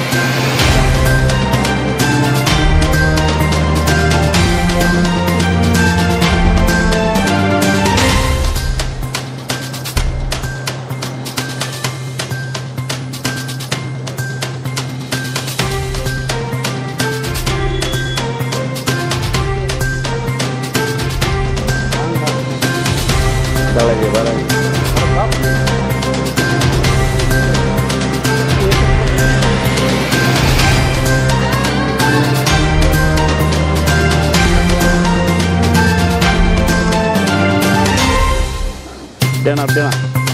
Balagi, balagi. அப்படியே அப்படியே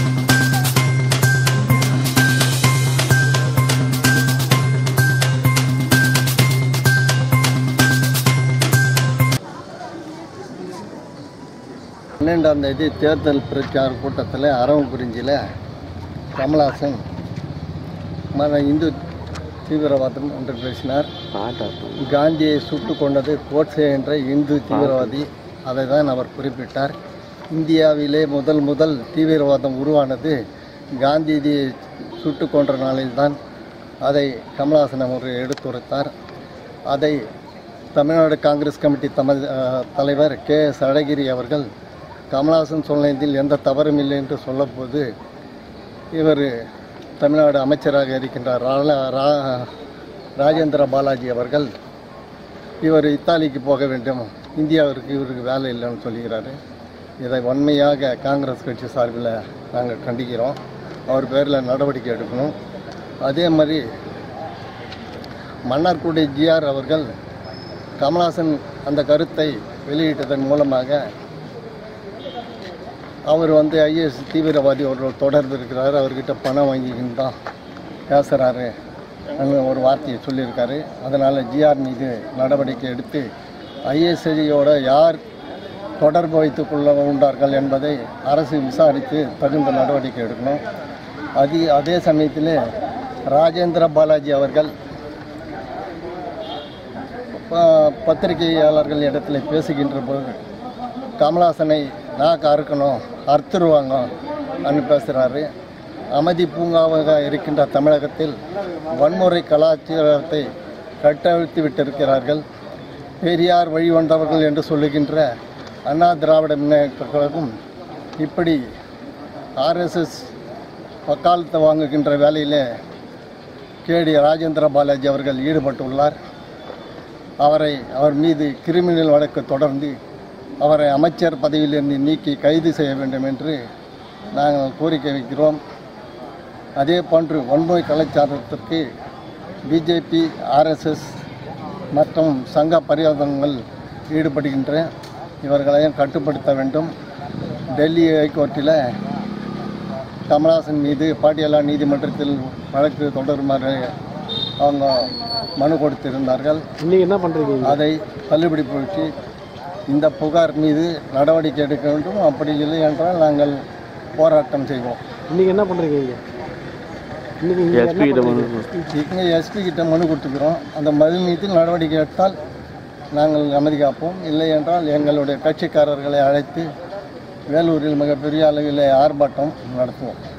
பன்னெண்டாம் தேதி தேர்தல் பிரச்சார கூட்டத்தில் அரவங்குறிஞ்சியில் கமல்ஹாசன் மத இந்து தீவிரவாதம் என்று பேசினார் காந்தியை சுட்டு கொண்டது கோட்சே என்ற இந்து தீவிரவாதி அதை தான் அவர் குறிப்பிட்டார் இந்தியாவிலே முதல் முதல் தீவிரவாதம் உருவானது காந்திஜியை சுட்டு கொன்ற நாளில்தான் அதை கமல்ஹாசன் அவர் எடுத்துரைத்தார் அதை தமிழ்நாடு காங்கிரஸ் கமிட்டி தம அஹ், தலைவர் கே எஸ் அழகிரி அவர்கள் கமல்ஹாசன் சொன்னதில் எந்த தவறும் இல்லை என்று சொல்லப்போது இவர் தமிழ்நாடு அமைச்சராக இருக்கின்றார் ரா- ரா- ராஜேந்திர பாலாஜி அவர்கள் இவர் இத்தாலிக்கு போக வேண்டும் இந்தியாவிற்கு இவருக்கு வேலை இல்லைன்னு சொல்லுகிறாரு இதை வன்மையாக காங்கிரஸ் கட்சி சார்பில் நாங்கள் கண்டிக்கிறோம் அவர் பேரில் நடவடிக்கை எடுக்கணும் அதே மாதிரி மன்னார்குடி ஜிஆர் அவர்கள் கமல்ஹாசன் அந்த கருத்தை வெளியிட்டதன் மூலமாக அவர் வந்து ஐஎஸ் தீவிரவாதி ஒரு தொடர்பு இருக்கிறார் அவர்கிட்ட பணம் வாங்கிக்கின்னு தான் பேசுகிறாரு ஒரு வார்த்தையை சொல்லியிருக்காரு அதனால் ஜிஆர் மீது நடவடிக்கை எடுத்து ஐஎஸ்ஐயோட யார் தொடர்பு வைத்துக் கொள்ள உண்டார்கள் என்பதை அரசு விசாரித்து தகுந்த நடவடிக்கை எடுக்கணும் அது அதே சமயத்தில் ராஜேந்திர பாலாஜி அவர்கள் ப- பத்திரிகையாளர்கள் இடத்துல பேசுகின்ற போது கமல்ஹாசனை நாக்கு அறுக்கணும் அறுத்துருவாங்க அன்னு பேசுகிறாரு அமைதி பூங்காவாக இருக்கின்ற தமிழகத்தில் வன்முறை கலாச்சாரத்தை கட்டவிழ்த்து விட்டிருக்கிறார்கள் பெரியார் வழி வந்தவர்கள் என்று சொல்லுகின்ற அண்ணா திராவிட முன்னேற்ற கழகம் இப்படி ஆர்எஸ்எஸ் வக்காலத்தை வாங்குகின்ற வேலையில் கேடி ராஜேந்திர பாலாஜி அவர்கள் ஈடுபட்டுள்ளார் அவரை அவர் மீது கிரிமினல் வழக்கு தொடர்ந்து அவரை அமைச்சர் பதவியிலிருந்து நீக்கி கைது செய்ய வேண்டும் என்று நாங்கள் கோரிக்கை வைக்கிறோம் அதே போன்று வன்முறை கலாச்சாரத்திற்கு பிஜேபி ஆர்எஸ்எஸ் மற்றும் சங்க பரிவாரங்கள் ஈடுபடுகின்ற இவர்களையும் கட்டுப்படுத்த வேண்டும் டெல்லி ஹைகோர்ட்டில் கமல்ஹாசன் மீது பாட்டியாலா நீதிமன்றத்தில் வழக்கு தொடருமாறு அவங்க மனு கொடுத்திருந்தார்கள் இன்னைக்கு என்ன பண்றீங்க அதை தள்ளுபடி போச்சு இந்த புகார் மீது நடவடிக்கை எடுக்க வேண்டும் அப்படி இல்லை என்றால் நாங்கள் போராட்டம் செய்வோம் இன்னைக்கு என்ன பண்றீங்க இங்க இன்னைக்கு இங்க என்ன பண்றீங்க? இங்கே எஸ்பி கிட்ட மனு கொடுத்துக்கிறோம் அந்த மனு மீது நடவடிக்கை எடுத்தால் நாங்கள் அமைதி காப்போம் இல்லை என்றால் எங்களுடைய கட்சிக்காரர்களை அழைத்து வேலூரில் மிகப்பெரிய அளவில் ஆர்ப்பாட்டம் நடத்துவோம்